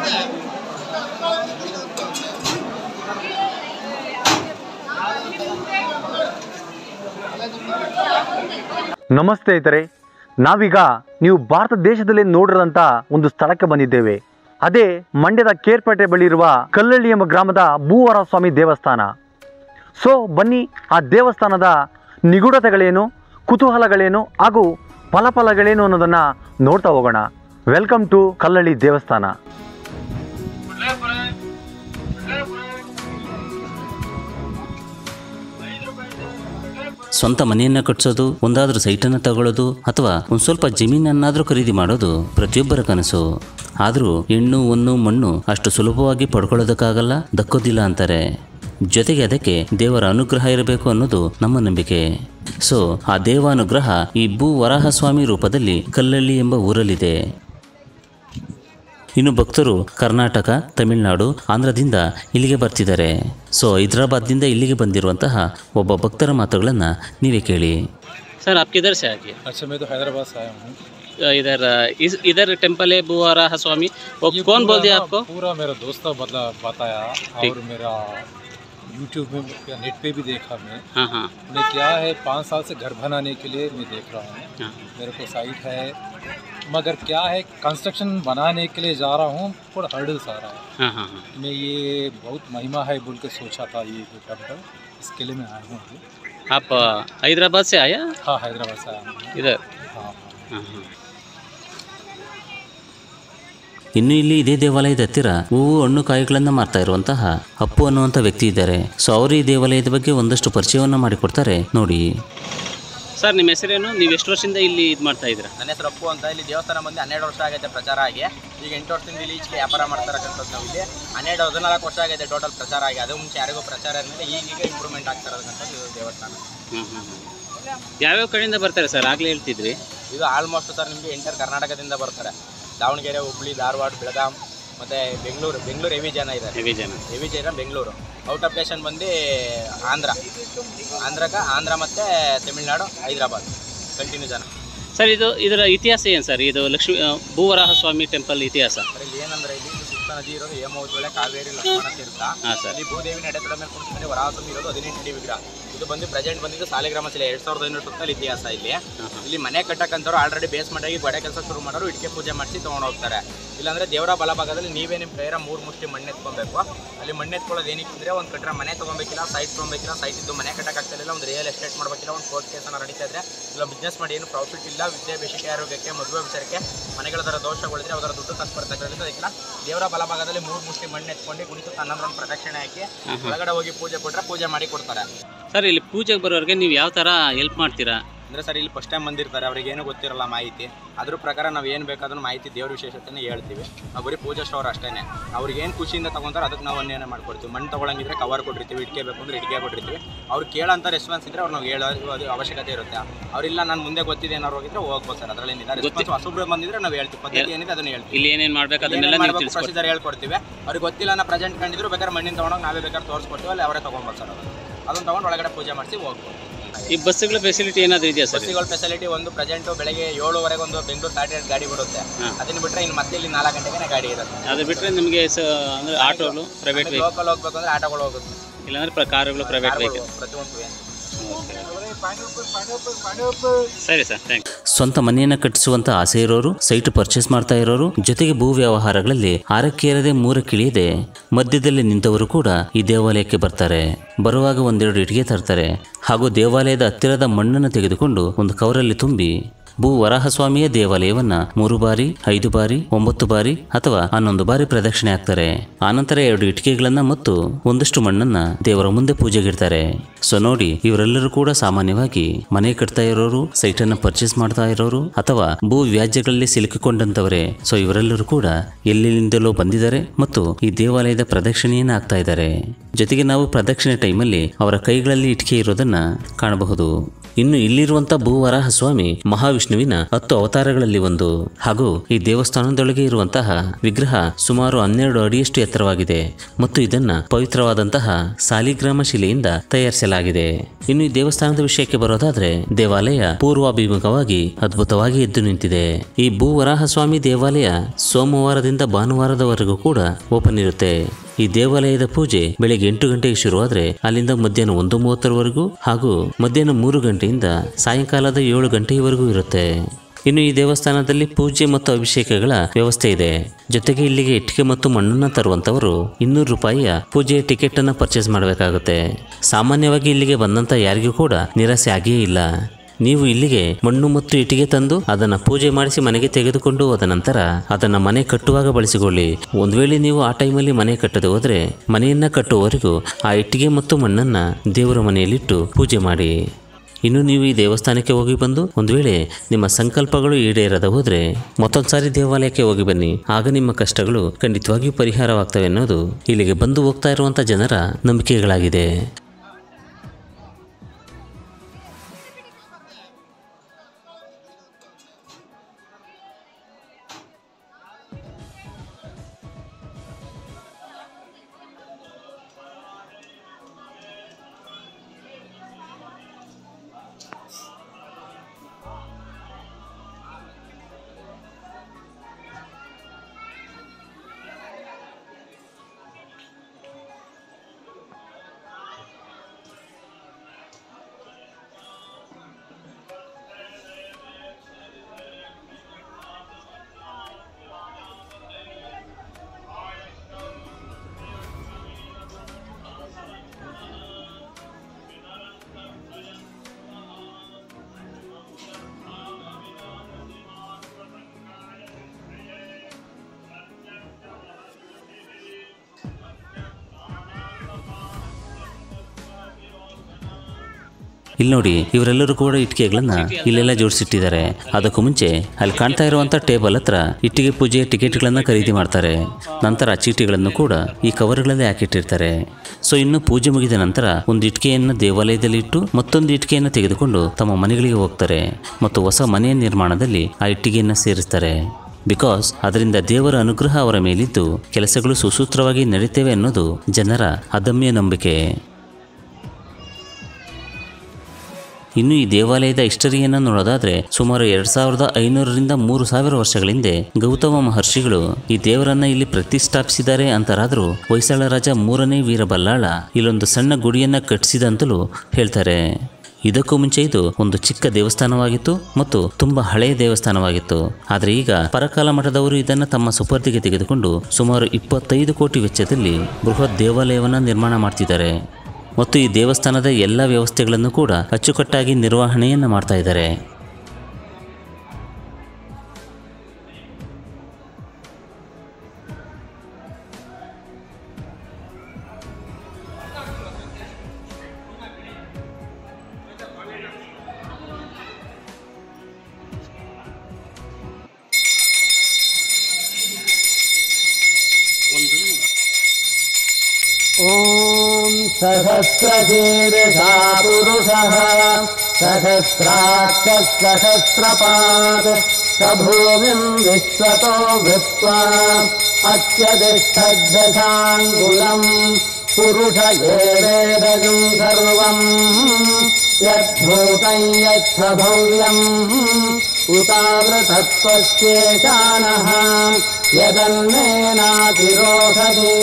ನಮಸ್ತೆ ಸ್ನೇಹಿತರೆ ನಾವೀಗ ನೀವು ಭಾರತ ದೇಶದಲ್ಲಿ ನೋಡಿರೋಂಥ ಒಂದು ಸ್ಥಳಕ್ಕೆ ಬಂದಿದ್ದೇವೆ ಅದೇ ಮಂಡ್ಯದ ಕೇರ್ಪೇಟೆ ಬಳಿ ಇರುವ ಕಲ್ಲಳ್ಳಿ ಎಂಬ ಗ್ರಾಮದ ಭೂವರ ಸ್ವಾಮಿ ದೇವಸ್ಥಾನ ಸೊ ಬನ್ನಿ ಆ ದೇವಸ್ಥಾನದ ನಿಗೂಢತೆಗಳೇನು ಕುತೂಹಲಗಳೇನು ಹಾಗೂ ಫಲಫಲಗಳೇನು ಅನ್ನೋದನ್ನು ನೋಡ್ತಾ ಹೋಗೋಣ ವೆಲ್ಕಮ್ ಟು ಕಲ್ಲಳ್ಳಿ ದೇವಸ್ಥಾನ ಸ್ವಂತ ಮನೆಯನ್ನ ಕಟ್ಸೋದು ಒಂದಾದ್ರೂ ಸೈಟನ್ನು ತಗೊಳ್ಳೋದು ಅಥವಾ ಒಂದು ಸ್ವಲ್ಪ ಜಮೀನನ್ನಾದರೂ ಖರೀದಿ ಮಾಡೋದು ಪ್ರತಿಯೊಬ್ಬರ ಕನಸು ಆದರೂ ಹೆಣ್ಣು ಹೊನ್ನು ಮಣ್ಣು ಅಷ್ಟು ಸುಲಭವಾಗಿ ಪಡ್ಕೊಳ್ಳೋದಕ್ಕಾಗಲ್ಲ ದಕ್ಕೋದಿಲ್ಲ ಅಂತಾರೆ ಜೊತೆಗೆ ಅದಕ್ಕೆ ದೇವರ ಅನುಗ್ರಹ ಇರಬೇಕು ಅನ್ನೋದು ನಮ್ಮ ನಂಬಿಕೆ ಸೊ ಆ ದೇವಾನುಗ್ರಹ ಈ ಭೂ ವರಾಹಸ್ವಾಮಿ ರೂಪದಲ್ಲಿ ಕಲ್ಲಳ್ಳಿ ಎಂಬ ಊರಲ್ಲಿದೆ ಇನ್ನು ಭಕ್ತರು ಕರ್ನಾಟಕ ತಮಿಳುನಾಡು ಆಂಧ್ರದಿಂದ ಇಲ್ಲಿಗೆ ಬರ್ತಿದ್ದಾರೆ ಸೊ ಹೈದರಾಬಾದ್ದಿಂದ ಇಲ್ಲಿಗೆ ಬಂದಿರುವಂತಹ ಒಬ್ಬ ಭಕ್ತರ ಮಾತುಗಳನ್ನು ನೀವೇ ಕೇಳಿ सर आप किधर से आए अच्छा मैं तो हैदराबाद से आया हूँ इधर इस इधर टेम्पल है बुआरा स्वामी वो ये कौन बोल पूरा दिया ना आपको पूरा मेरा दोस्त मतलब बताया और मेरा यूट्यूब में या नेट पे भी देखा मैं हाँ हाँ मैं क्या है पाँच साल से घर बनाने के लिए मैं देख रहा हूँ हाँ मेरे को साइट है मगर क्या है कंस्ट्रक्शन बनाने के लिए जा रहा हूँ थोड़ा हर्डल्स आ रहा है हाँ हाँ हाँ मैं ये बहुत महिमा है बोल के सोचा था ये जो टेम्पल इसके लिए मैं आया हूँ अभी आप अ, हैदराबाद से आया हाँ हैदराबाद से आया हूँ इधर हाँ हाँ हाँ हाँ ಇನ್ನು ಇಲ್ಲಿ ಇದೇ ದೇವಾಲಯದ ಹತ್ತಿರ ಹೂವು ಹಣ್ಣು ಕಾಯಿಗಳನ್ನು ಮಾರ್ತಾ ಇರುವಂತಹ ಅಪ್ಪು ಅನ್ನುವಂಥ ವ್ಯಕ್ತಿ ಇದ್ದಾರೆ ಸೊ ಅವರು ಈ ದೇವಾಲಯದ ಬಗ್ಗೆ ಒಂದಷ್ಟು ಪರಿಚಯವನ್ನು ಮಾಡಿಕೊಡ್ತಾರೆ ನೋಡಿ ಸರ್ ನಿಮ್ಮ ಹೆಸರೇನು ನೀವು ಎಷ್ಟು ವರ್ಷದಿಂದ ಇಲ್ಲಿ ಇದು ಮಾಡ್ತಾ ಇದ್ದೀರಾ ನನ್ನ ಹೆಸರು ಅಪ್ಪು ಅಂತ ಇಲ್ಲಿ ದೇವಸ್ಥಾನ ಬಂದು ಹನ್ನೆರಡು ವರ್ಷ ಆಗೈತೆ ಪ್ರಚಾರ ಆಗಿ ಈಗ ಎಂಟು ವರ್ಷದಿಂದ ಇಲ್ಲಿ ಈಚೆಗೆ ವ್ಯಾಪಾರ ಮಾಡ್ತಾರಕ್ಕಂಥದ್ದು ನಾವು ಇಲ್ಲಿ ಹನ್ನೆರಡು ಹದಿನಾಲ್ಕು ವರ್ಷ ಆಗೈತೆ ಟೋಟಲ್ ಪ್ರಚಾರ ಆಗಿ ಅದು ಮುಂಚೆ ಯಾರಿಗೂ ಪ್ರಚಾರ ಇರಲಿಲ್ಲ ಈಗೀಗ ಇಂಪ್ರೂವ್ಮೆಂಟ್ ಆಗ್ತಾ ಇರೋದಂಥದ್ದು ಇದು ದೇವಸ್ಥಾನ ಹ್ಞೂ ಹ್ಞೂ ಯಾವ್ಯಾವ ಕಡೆಯಿಂದ ಬರ್ತಾರೆ ಸರ್ ಆಗಲೇ ಹೇಳ್ತಿದ್ರಿ ಇದು ಆಲ್ಮೋಸ್ಟ್ ಸರ್ ನಿಮಗೆ ಎಂಟರ್ ಕರ್ನಾಟಕದಿಂದ ಬರ್ತಾರೆ ದಾವಣಗೆರೆ ಹುಬ್ಳಿ ಧಾರವಾಡ ಬೆಳಗಾಂ ಮತ್ತು ಬೆಂಗಳೂರು ಬೆಂಗಳೂರು ಹೆವಿ ಜನ ಇದ್ದಾರೆ ಹೆವಿ ಜನ ಹೆವಿ ಜನ ಬೆಂಗಳೂರು ಔಟ್ ಆಫ್ ಸ್ಟೇಷನ್ ಬಂದು ಆಂಧ್ರ ಆಂಧ್ರಕ ಆಂಧ್ರ ಮತ್ತು ತಮಿಳ್ನಾಡು ಹೈದರಾಬಾದ್ ಕಂಟಿನ್ಯೂ ಜನ ಸರ್ ಇದು ಇದರ ಇತಿಹಾಸ ಏನು ಸರ್ ಇದು ಲಕ್ಷ್ಮೀ ಅ, ಭೂವರಾಹ ಸ್ವಾಮಿ ಟೆಂಪಲ್ ಇತಿಹಾಸ ಸರ್ ಇಲ್ಲಿ ಏನಂದ್ರೆ ಇಲ್ಲಿ ಇದು ಸುತ್ತ ನದಿ ಇರೋದು ಹೇಮಾವತಿ ಕಾವೇರಿ ಲಕ್ಷ್ಮಣ ತೀರ್ಥ ಹಾಂ ಸರ್ ಇಲ್ಲಿ ಭೂದೇವಿ ನಡೆತಡ ಮೇಲೆ ಕುಣಿಸ್ತಾರೆ ವರಾಹಸ್ವಾಮಿ ಇರೋದು ಹದಿನೆಂಟು ಅಡಿ ವಿಗ್ರಹ ಇದು ಬಂದು ಪ್ರೆಸೆಂಟ್ ಬಂದಿದ್ದು ಸಾಲಿಗ್ರಾಮ ಶಿಲೆ ಎರಡ್ ಸಾವಿರದ ಐನೂರು ಸುತ್ತಲ್ಲಿ ಇತಿಹಾಸ ಇಲ್ಲಿ ಇಲ್ಲಿ ಮನೆ ಕಟ್ಟಕ್ಕಂಥವ್ರು ಆಲ್ರೆಡಿ ಬೇಸ್ಮೆಂಟ್ ಆಗಿ ಗೋಡೆ ಕೆಲಸ ಶುರು ಮಾಡೋರು ಇಟ್ಕೆ ಪೂಜೆ ಮಾಡಿಸಿ ತೊಗೊಂಡು ಹೋಗ್ತಾರೆ ಇಲ್ಲಾಂದ್ರೆ ದೇವರ ಬಲಭಾಗದಲ್ಲಿ ನೀವೇ ನಿಮ್ಮ ಪ್ರೇರ ಮೂರು ಮುಷ್ಟಿ ಮಣ್ಣು ಎತ್ಕೊಬೇಕು ಅಲ್ಲಿ ಮಣ್ಣು ಎತ್ಕೊಳ್ಳೋದು ಏನಕ್ಕೆ ಅಂದ್ರೆ ಒಂದು ಕಟ್ಟರೆ ಮನೆ ತೊಗೊಬೇಕಿಲ್ಲ ಸೈಟ್ ತೊಗೊಬೇಕಿಲ್ಲ ಸೈಟ್ ಇದ್ದು ಮನೆ ಕಟ್ಟಕ್ಕಾಗ್ತಿಲ್ಲ ಒಂದು ರಿಯಲ್ ಎಸ್ಟೇಟ್ ಮಾಡಬೇಕಿಲ್ಲ ಒಂದು ಕೋರ್ಟ್ ಕೇಸನ್ನು ನಡೀತಾ ಇದ್ರೆ ಇಲ್ಲ ಬಿಸ್ನೆಸ್ ಮಾಡಿ ಏನು ಪ್ರಾಫಿಟ್ ಇಲ್ಲ ವಿದ್ಯಾಭ್ಯಾಸಕ್ಕೆ ಆರೋಗ್ಯಕ್ಕೆ ಮದುವೆ ವಿಚಾರಕ್ಕೆ ಮನೆಗಳ ಥರ ದೋಷಗಳಿದ್ರೆ ಅದರ ದುಡ್ಡು ತಪ್ಪು ಬರ್ತಕ್ಕಂಥದ್ದು ಅದಕ್ಕೆಲ್ಲ ದೇವರ ಬಲಭಾಗದಲ್ಲಿ ಮೂರು ಮುಷ್ಟಿ ಮಣ್ಣು ಎತ್ಕೊಂಡು ಕುಣಿತು ಹನ್ನೊಂದು ರೌಂಡ್ ಪ್ರದಕ್ಷಿಣೆ ಹಾಕಿ ಒಳಗಡೆ ಹೋಗಿ ಪೂಜೆ ಕೊಟ್ಟರೆ ಪೂಜೆ ಮಾಡಿ ಕೊಡ್ತಾರೆ ಸರ್ ಇಲ್ಲಿ ಪೂಜೆಗೆ ಬರೋರಿಗೆ ನೀವು ಯಾವ ಥರ ಹೆಲ್ಪ್ ಮಾಡ್ತೀರಾ ಅಂದರೆ ಸರ್ ಇಲ್ಲಿ ಫಸ್ಟ್ ಟೈಮ್ ಬಂದಿರ್ತಾರೆ ಅವ್ರಿಗೆ ಏನು ಗೊತ್ತಿರಲ್ಲ ಮಾಹಿತಿ ಅದ್ರ ಪ್ರಕಾರ ನಾವು ಏನು ಬೇಕಾದ್ರೂ ಮಾಹಿತಿ ದೇವ್ರ ವಿಶೇಷತೆನೇ ಹೇಳ್ತೀವಿ ನಾವು ಬರೀ ಪೂಜಾ ಸ್ಟೋರ್ ಅಷ್ಟೇ ಅವ್ರಿಗೆ ಏನು ಖುಷಿಯಿಂದ ತಗೊಂತಾರೆ ಅದಕ್ಕೆ ನಾವು ಒಂದೇನೇ ಮಾಡ್ಕೊಡ್ತೀವಿ ಮಣ್ಣು ತಗೊಳಂಗಿದ್ರೆ ಕವರ್ ಕೊಟ್ಟಿರ್ತೀವಿ ಇಟ್ಕೆ ಬೇಕು ಅಂದ್ರೆ ಇಟ್ಕೆ ಕೊಟ್ಟಿರ್ತೀವಿ ಅವ್ರು ಕೇಳೋಂಥ ರೆಸ್ಪಾನ್ಸ್ ಇದ್ರೆ ಅವ್ರು ನಾವು ಹೇಳೋ ಅದು ಅವಶ್ಯಕತೆ ಇರುತ್ತೆ ಅವ್ರಿಲ್ಲ ನಾನು ಮುಂದೆ ಗೊತ್ತಿದೆ ಏನಾರು ಹೋಗಿದ್ರೆ ಹೋಗ್ಬೋದು ಸರ್ ಅದರಲ್ಲಿ ಏನಿದೆ ರೆಸ್ಪಾನ್ಸ್ ಹೊಸಬ್ರು ಬಂದಿದ್ರೆ ನಾವು ಹೇಳ್ತೀವಿ ಪದ್ಧತಿ ಏನಿದೆ ಅದನ್ನ ಹೇಳ್ತೀವಿ ಇಲ್ಲಿ ಏನೇನು ಮಾಡ್ಬೇಕು ಅದನ್ನೆಲ್ಲ ನೀವು ತಿಳಿಸ್ಕೊಡ್ತೀವಿ ಪ್ರೊಸೀಜರ್ ಹೇಳ್ಕೊಡ್ತೀವಿ ಅವ್ರಿಗೆ ಗೊತ್ತಿಲ್ಲ ನಾ ಪ್ರೆಸೆಂಟ್ ಕಂಡಿದ್ರು ಬೇಕಾದ್ರೆ ಮಣ್ಣಿನ ತಗೊಂಡೋಗಿ ನಾವೇ ಬೇಕಾದ್ರೆ ತೋರಿಸ್ಕೊಡ್ತೀವಿ ಅಲ್ಲಿ ಅವರೇ ತೊಗೊಂಬೋದು ಸರ್ ಅದನ್ನು ಅದನ್ನ ತೊಗೊಂಡು ಒಳಗಡೆ ಪೂಜೆ ಮಾಡಿಸಿ ಹೋಗ್ಬೋದು ಈ ಬಸ್ಸುಗಳ ಫೆಸಿಲಿಟಿ ಏನಾದರೂ ಇದೆಯಾ ಸರ್ ಬಸ್ಸಿಗಳ ಫೆಸಿಲಿಟಿ ಒಂದು ಪ್ರೆಸೆಂಟ್ ಬೆಳಗ್ಗೆ ಏಳುವರೆಗೆ ಒಂದು ಬೆಂಗಳೂರು ಟಾಟಾ ಗಾಡಿ ಬಿಡುತ್ತೆ ಅದನ್ನ ಬಿಟ್ಟರೆ ಇನ್ನು ಮತ್ತೆ ಇಲ್ಲಿ ನಾಲ್ಕು ಗಂಟೆಗೆ ಗಾಡಿ ಇರುತ್ತೆ ಅದು ಬಿಟ್ಟರೆ ನಿಮಗೆ ಸ ಅಂದರೆ ಆಟೋಗಳು ಪ್ರೈವೇಟ್ ವೆಹಿಕಲ್ ಲೋಕಲ್ ಹೋಗ್ಬೇಕು ಅಂದ್ರೆ ಆಟೋಗಳು ಹೋಗುತ್ತೆ ಇಲ್ಲಾಂದ್ರೆ ಪ್ರ ಕಾರುಗಳು ಪ್ರೈವೇಟ್ ವೆಹಿಕಲ್ ಪ್ರತಿಯೊಂದು ಏನು ಸರಿ ಸರ್ ಥ್ಯಾಂಕ್ ಸ್ವಂತ ಮನೆಯನ್ನು ಕಟ್ಟಿಸುವಂತ ಆಸೆ ಇರೋರು ಸೈಟ್ ಪರ್ಚೇಸ್ ಮಾಡ್ತಾ ಇರೋರು ಜೊತೆಗೆ ಭೂ ವ್ಯವಹಾರಗಳಲ್ಲಿ ಆರಕ್ಕೇರದೆ ಮೂರಕ್ಕಿಳಿಯದೆ ಮಧ್ಯದಲ್ಲಿ ನಿಂತವರು ಕೂಡ ಈ ದೇವಾಲಯಕ್ಕೆ ಬರ್ತಾರೆ ಬರುವಾಗ ಒಂದೆರಡು ಇಟ್ಟಿಗೆ ತರ್ತಾರೆ ಹಾಗೂ ದೇವಾಲಯದ ಹತ್ತಿರದ ಮಣ್ಣನ್ನು ತೆಗೆದುಕೊಂಡು ಒಂದು ಕವರಲ್ಲಿ ತುಂಬಿ ಭೂ ವರಾಹಸ್ವಾಮಿಯ ದೇವಾಲಯವನ್ನ ಮೂರು ಬಾರಿ ಐದು ಬಾರಿ ಒಂಬತ್ತು ಬಾರಿ ಅಥವಾ ಹನ್ನೊಂದು ಬಾರಿ ಪ್ರದಕ್ಷಿಣೆ ಹಾಕ್ತಾರೆ ಆನಂತರ ಎರಡು ಇಟ್ಟಿಗೆಗಳನ್ನ ಮತ್ತು ಒಂದಷ್ಟು ಮಣ್ಣನ್ನ ದೇವರ ಮುಂದೆ ಪೂಜೆಗಿಡ್ತಾರೆ ಸೊ ನೋಡಿ ಇವರೆಲ್ಲರೂ ಕೂಡ ಸಾಮಾನ್ಯವಾಗಿ ಮನೆ ಕಟ್ತಾ ಇರೋರು ಸೈಟನ್ನು ಪರ್ಚೇಸ್ ಮಾಡ್ತಾ ಇರೋರು ಅಥವಾ ಭೂ ವ್ಯಾಜ್ಯಗಳಲ್ಲಿ ಸಿಲುಕಿಕೊಂಡಂತವರೇ ಸೊ ಇವರೆಲ್ಲರೂ ಕೂಡ ಎಲ್ಲಿಂದಲೋ ಬಂದಿದ್ದಾರೆ ಮತ್ತು ಈ ದೇವಾಲಯದ ಪ್ರದಕ್ಷಿಣೆಯನ್ನು ಆಗ್ತಾ ಇದ್ದಾರೆ ಜೊತೆಗೆ ನಾವು ಪ್ರದಕ್ಷಿಣೆ ಟೈಮಲ್ಲಿ ಅವರ ಕೈಗಳಲ್ಲಿ ಇಟ್ಟಿಗೆ ಇರೋದನ್ನ ಕಾಣಬಹುದು ಇನ್ನು ಇಲ್ಲಿರುವಂತ ಭೂವರಾಹ ಸ್ವಾಮಿ ಮಹಾವಿಷ್ಣುವಿನ ಹತ್ತು ಅವತಾರಗಳಲ್ಲಿ ಒಂದು ಹಾಗೂ ಈ ದೇವಸ್ಥಾನದೊಳಗೆ ಇರುವಂತಹ ವಿಗ್ರಹ ಸುಮಾರು ಹನ್ನೆರಡು ಅಡಿಯಷ್ಟು ಎತ್ತರವಾಗಿದೆ ಮತ್ತು ಇದನ್ನ ಪವಿತ್ರವಾದಂತಹ ಸಾಲಿಗ್ರಾಮ ಶಿಲೆಯಿಂದ ತಯಾರಿಸಲಾಗಿದೆ ಇನ್ನು ಈ ದೇವಸ್ಥಾನದ ವಿಷಯಕ್ಕೆ ಬರೋದಾದ್ರೆ ದೇವಾಲಯ ಪೂರ್ವಾಭಿಮುಖವಾಗಿ ಅದ್ಭುತವಾಗಿ ಎದ್ದು ನಿಂತಿದೆ ಈ ಭೂವರಾಹ ಸ್ವಾಮಿ ದೇವಾಲಯ ಸೋಮವಾರದಿಂದ ಭಾನುವಾರದವರೆಗೂ ಕೂಡ ಓಪನ್ ಇರುತ್ತೆ ಈ ದೇವಾಲಯದ ಪೂಜೆ ಬೆಳಿಗ್ಗೆ ಎಂಟು ಗಂಟೆಗೆ ಶುರುವಾದ್ರೆ ಅಲ್ಲಿಂದ ಮಧ್ಯಾಹ್ನ ಒಂದು ಮೂವತ್ತರವರೆಗೂ ಹಾಗೂ ಮಧ್ಯಾಹ್ನ ಮೂರು ಗಂಟೆಯಿಂದ ಸಾಯಂಕಾಲದ ಏಳು ಗಂಟೆಯವರೆಗೂ ಇರುತ್ತೆ ಇನ್ನು ಈ ದೇವಸ್ಥಾನದಲ್ಲಿ ಪೂಜೆ ಮತ್ತು ಅಭಿಷೇಕಗಳ ವ್ಯವಸ್ಥೆ ಇದೆ ಜೊತೆಗೆ ಇಲ್ಲಿಗೆ ಇಟ್ಟಿಗೆ ಮತ್ತು ಮಣ್ಣನ್ನು ತರುವಂತವರು ಇನ್ನೂರು ರೂಪಾಯಿಯ ಪೂಜೆಯ ಟಿಕೆಟ್ ಅನ್ನು ಪರ್ಚೇಸ್ ಮಾಡಬೇಕಾಗುತ್ತೆ ಸಾಮಾನ್ಯವಾಗಿ ಇಲ್ಲಿಗೆ ಬಂದಂತ ಯಾರಿಗೂ ಕೂಡ ನಿರಾಸೆ ಆಗಿಯೇ ಇಲ್ಲ ನೀವು ಇಲ್ಲಿಗೆ ಮಣ್ಣು ಮತ್ತು ಇಟ್ಟಿಗೆ ತಂದು ಅದನ್ನ ಪೂಜೆ ಮಾಡಿಸಿ ಮನೆಗೆ ತೆಗೆದುಕೊಂಡು ಹೋದ ನಂತರ ಅದನ್ನ ಮನೆ ಕಟ್ಟುವಾಗ ಬಳಸಿಕೊಳ್ಳಿ ಒಂದ್ ವೇಳೆ ನೀವು ಆ ಟೈಮಲ್ಲಿ ಮನೆ ಕಟ್ಟದೆ ಹೋದ್ರೆ ಮನೆಯನ್ನ ಕಟ್ಟುವವರೆಗೂ ಆ ಇಟ್ಟಿಗೆ ಮತ್ತು ಮಣ್ಣನ್ನ ದೇವರ ಮನೆಯಲ್ಲಿಟ್ಟು ಪೂಜೆ ಮಾಡಿ ಇನ್ನು ನೀವು ಈ ದೇವಸ್ಥಾನಕ್ಕೆ ಹೋಗಿ ಬಂದು ಒಂದು ವೇಳೆ ನಿಮ್ಮ ಸಂಕಲ್ಪಗಳು ಈಡೇರದ ಹೋದ್ರೆ ಮತ್ತೊಂದು ಸಾರಿ ದೇವಾಲಯಕ್ಕೆ ಹೋಗಿ ಬನ್ನಿ ಆಗ ನಿಮ್ಮ ಕಷ್ಟಗಳು ಖಂಡಿತವಾಗಿಯೂ ಪರಿಹಾರವಾಗ್ತವೆ ಅನ್ನೋದು ಇಲ್ಲಿಗೆ ಬಂದು ಹೋಗ್ತಾ ಇರುವಂತ ಜನರ ನಂಬಿಕೆಗಳಾಗಿದೆ ಇಲ್ಲಿ ನೋಡಿ ಇವರೆಲ್ಲರೂ ಕೂಡ ಇಟ್ಟಿಗೆಗಳನ್ನ ಇಲ್ಲೆಲ್ಲ ಜೋಡಿಸಿಟ್ಟಿದ್ದಾರೆ ಅದಕ್ಕೂ ಮುಂಚೆ ಅಲ್ಲಿ ಕಾಣ್ತಾ ಇರುವಂತ ಟೇಬಲ್ ಹತ್ರ ಇಟ್ಟಿಗೆ ಪೂಜೆಯ ಟಿಕೆಟ್ಗಳನ್ನ ಖರೀದಿ ಮಾಡ್ತಾರೆ ನಂತರ ಆ ಚೀಟಿಗಳನ್ನು ಕೂಡ ಈ ಕವರ್ಗಳಲ್ಲಿ ಹಾಕಿಟ್ಟಿರ್ತಾರೆ ಸೊ ಇನ್ನು ಪೂಜೆ ಮುಗಿದ ನಂತರ ಒಂದು ಇಟ್ಟಿಗೆಯನ್ನು ದೇವಾಲಯದಲ್ಲಿ ಇಟ್ಟು ಮತ್ತೊಂದು ಇಟ್ಟಿಗೆಯನ್ನು ತೆಗೆದುಕೊಂಡು ತಮ್ಮ ಮನೆಗಳಿಗೆ ಹೋಗ್ತಾರೆ ಮತ್ತು ಹೊಸ ಮನೆಯ ನಿರ್ಮಾಣದಲ್ಲಿ ಆ ಇಟ್ಟಿಗೆಯನ್ನು ಸೇರಿಸ್ತಾರೆ ಬಿಕಾಸ್ ಅದರಿಂದ ದೇವರ ಅನುಗ್ರಹ ಅವರ ಮೇಲಿದ್ದು ಕೆಲಸಗಳು ಸುಸೂತ್ರವಾಗಿ ನಡೀತೇವೆ ಅನ್ನೋದು ಜನರ ಅದಮ್ಯ ನಂಬಿಕೆ ಇನ್ನು ಈ ದೇವಾಲಯದ ಹಿಸ್ಟರಿಯನ್ನು ನೋಡೋದಾದ್ರೆ ಸುಮಾರು ಎರಡ್ ಸಾವಿರದ ಐನೂರರಿಂದ ಮೂರು ಸಾವಿರ ವರ್ಷಗಳ ಹಿಂದೆ ಗೌತಮ ಮಹರ್ಷಿಗಳು ಈ ದೇವರನ್ನ ಇಲ್ಲಿ ಪ್ರತಿಷ್ಠಾಪಿಸಿದ್ದಾರೆ ಅಂತರಾದ್ರೂ ಹೊಯ್ಸಳ ರಾಜ ಮೂರನೇ ವೀರಬಲ್ಲಾಳ ಇಲ್ಲೊಂದು ಸಣ್ಣ ಗುಡಿಯನ್ನ ಕಟ್ಟಿಸಿದಂತಲೂ ಹೇಳ್ತಾರೆ ಇದಕ್ಕೂ ಮುಂಚೆ ಇದು ಒಂದು ಚಿಕ್ಕ ದೇವಸ್ಥಾನವಾಗಿತ್ತು ಮತ್ತು ತುಂಬಾ ಹಳೆಯ ದೇವಸ್ಥಾನವಾಗಿತ್ತು ಆದರೆ ಈಗ ಪರಕಾಲ ಮಠದವರು ಇದನ್ನು ತಮ್ಮ ಸುಪರ್ದಿಗೆ ತೆಗೆದುಕೊಂಡು ಸುಮಾರು ಇಪ್ಪತ್ತೈದು ಕೋಟಿ ವೆಚ್ಚದಲ್ಲಿ ಬೃಹತ್ ದೇವಾಲಯವನ್ನ ನಿರ್ಮಾಣ ಮಾಡ್ತಿದ್ದಾರೆ ಮತ್ತು ಈ ದೇವಸ್ಥಾನದ ಎಲ್ಲ ವ್ಯವಸ್ಥೆಗಳನ್ನು ಕೂಡ ಅಚ್ಚುಕಟ್ಟಾಗಿ ನಿರ್ವಹಣೆಯನ್ನು ಮಾಡ್ತಾ ಇದ್ದಾರೆ ॐ सहस्रशीर्षा पुरुषः सहस्राक्षः सहस्रपात् स भूमिम् विश्वतो भृत्वा अत्यतिष्ठद्दशाङ्गुलम् पुरुष एवेदगम् सर्वम् यद्भूतम् यच्छ भव्यम् उतावृतत्वस्येशानः यदन्नेनातिरोधति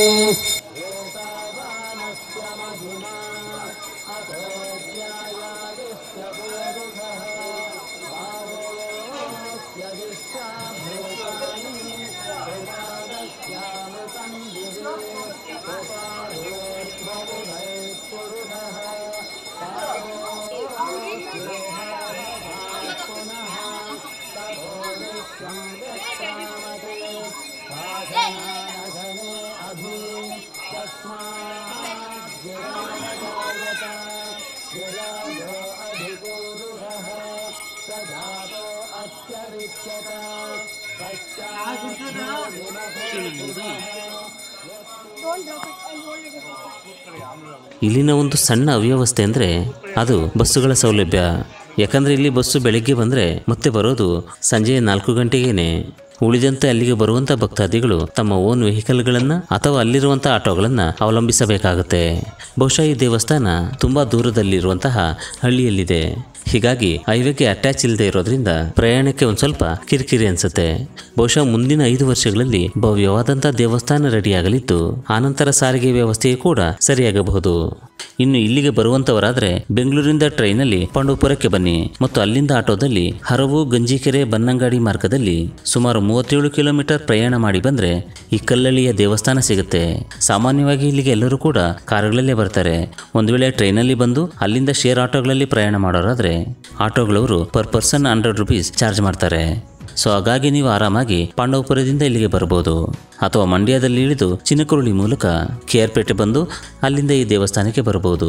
ಇಲ್ಲಿನ ಒಂದು ಸಣ್ಣ ಅವ್ಯವಸ್ಥೆ ಅಂದರೆ ಅದು ಬಸ್ಸುಗಳ ಸೌಲಭ್ಯ ಯಾಕಂದರೆ ಇಲ್ಲಿ ಬಸ್ಸು ಬೆಳಿಗ್ಗೆ ಬಂದರೆ ಮತ್ತೆ ಬರೋದು ಸಂಜೆ ನಾಲ್ಕು ಗಂಟೆಗೇನೆ ಉಳಿದಂತೆ ಅಲ್ಲಿಗೆ ಬರುವಂಥ ಭಕ್ತಾದಿಗಳು ತಮ್ಮ ಓನ್ ವೆಹಿಕಲ್ಗಳನ್ನು ಅಥವಾ ಅಲ್ಲಿರುವಂಥ ಆಟೋಗಳನ್ನು ಅವಲಂಬಿಸಬೇಕಾಗುತ್ತೆ ಬಹುಶಃ ಈ ದೇವಸ್ಥಾನ ತುಂಬ ದೂರದಲ್ಲಿರುವಂತಹ ಹಳ್ಳಿಯಲ್ಲಿದೆ ಹೀಗಾಗಿ ಹೈವೇಗೆ ಅಟ್ಯಾಚ್ ಇಲ್ಲದೆ ಇರೋದ್ರಿಂದ ಪ್ರಯಾಣಕ್ಕೆ ಒಂದು ಸ್ವಲ್ಪ ಕಿರಿಕಿರಿ ಅನಿಸುತ್ತೆ ಬಹುಶಃ ಮುಂದಿನ ಐದು ವರ್ಷಗಳಲ್ಲಿ ಭವ್ಯವಾದಂಥ ದೇವಸ್ಥಾನ ರೆಡಿಯಾಗಲಿದ್ದು ಆನಂತರ ಸಾರಿಗೆ ವ್ಯವಸ್ಥೆಯು ಕೂಡ ಸರಿಯಾಗಬಹುದು ಇನ್ನು ಇಲ್ಲಿಗೆ ಬರುವಂತವರಾದ್ರೆ ಬೆಂಗಳೂರಿಂದ ಟ್ರೈನಲ್ಲಿ ಪಾಂಡವಪುರಕ್ಕೆ ಬನ್ನಿ ಮತ್ತು ಅಲ್ಲಿಂದ ಆಟೋದಲ್ಲಿ ಹರವು ಗಂಜಿಕೆರೆ ಬನ್ನಂಗಾಡಿ ಮಾರ್ಗದಲ್ಲಿ ಸುಮಾರು ಮೂವತ್ತೇಳು ಕಿಲೋಮೀಟರ್ ಪ್ರಯಾಣ ಮಾಡಿ ಬಂದ್ರೆ ಈ ಕಲ್ಲಳ್ಳಿಯ ದೇವಸ್ಥಾನ ಸಿಗುತ್ತೆ ಸಾಮಾನ್ಯವಾಗಿ ಇಲ್ಲಿಗೆ ಎಲ್ಲರೂ ಕೂಡ ಕಾರುಗಳಲ್ಲೇ ಬರ್ತಾರೆ ಒಂದು ವೇಳೆ ಟ್ರೈನಲ್ಲಿ ಬಂದು ಅಲ್ಲಿಂದ ಶೇರ್ ಆಟೋಗಳಲ್ಲಿ ಪ್ರಯಾಣ ಮಾಡೋರಾದ್ರೆ ಆಟೋಗಳವರು per person hundred rupees charge ಮಾಡ್ತಾರೆ ಸೊ ಹಾಗಾಗಿ ನೀವು ಆರಾಮಾಗಿ ಪಾಂಡವಪುರದಿಂದ ಇಲ್ಲಿಗೆ ಬರ್ಬೋದು ಅಥವಾ ಮಂಡ್ಯದಲ್ಲಿ ಇಳಿದು ಚಿನ್ನಕುರುಳಿ ಮೂಲಕ ಕೆ ಆರ್ ಪೇಟೆ ಬಂದು ಅಲ್ಲಿಂದ ಈ ದೇವಸ್ಥಾನಕ್ಕೆ ಬರ್ಬೋದು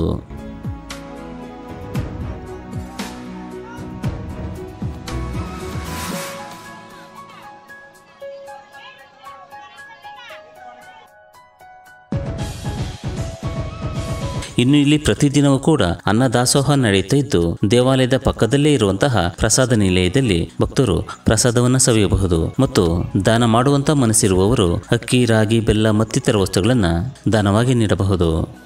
ಇನ್ನು ಇಲ್ಲಿ ಪ್ರತಿದಿನವೂ ಕೂಡ ಅನ್ನದಾಸೋಹ ನಡೆಯುತ್ತಾ ಇದ್ದು ದೇವಾಲಯದ ಪಕ್ಕದಲ್ಲೇ ಇರುವಂತಹ ಪ್ರಸಾದ ನಿಲಯದಲ್ಲಿ ಭಕ್ತರು ಪ್ರಸಾದವನ್ನು ಸವಿಯಬಹುದು ಮತ್ತು ದಾನ ಮಾಡುವಂತ ಮನಸ್ಸಿರುವವರು ಅಕ್ಕಿ ರಾಗಿ ಬೆಲ್ಲ ಮತ್ತಿತರ ವಸ್ತುಗಳನ್ನು ದಾನವಾಗಿ ನೀಡಬಹುದು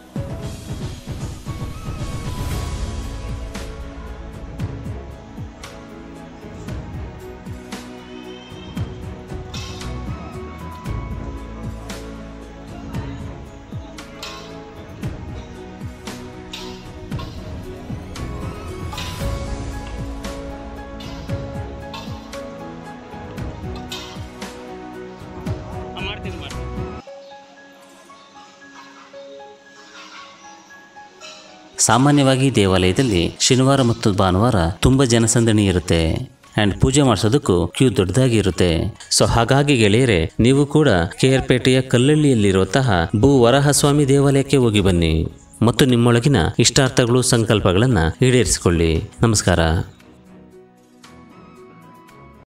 ಮಾಡ್ತೀನಿ ಮಾಡ್ತೀನಿ ಸಾಮಾನ್ಯವಾಗಿ ಈ ದೇವಾಲಯದಲ್ಲಿ ಶನಿವಾರ ಮತ್ತು ಭಾನುವಾರ ತುಂಬ ಜನಸಂದಣಿ ಇರುತ್ತೆ ಆ್ಯಂಡ್ ಪೂಜೆ ಮಾಡಿಸೋದಕ್ಕೂ ಕ್ಯೂ ದೊಡ್ಡದಾಗಿ ಇರುತ್ತೆ ಸೊ ಹಾಗಾಗಿ ಗೆಳೆಯರೆ ನೀವು ಕೂಡ ಕೆ ಆರ್ ಪೇಟೆಯ ಕಲ್ಲಳ್ಳಿಯಲ್ಲಿರುವಂತಹ ಭೂ ವರಹಸ್ವಾಮಿ ದೇವಾಲಯಕ್ಕೆ ಹೋಗಿ ಬನ್ನಿ ಮತ್ತು ನಿಮ್ಮೊಳಗಿನ ಇಷ್ಟಾರ್ಥಗಳು ಸಂಕಲ್ಪಗಳನ್ನು ಈಡೇರಿಸಿಕೊಳ್ಳಿ ನಮಸ್ಕಾರ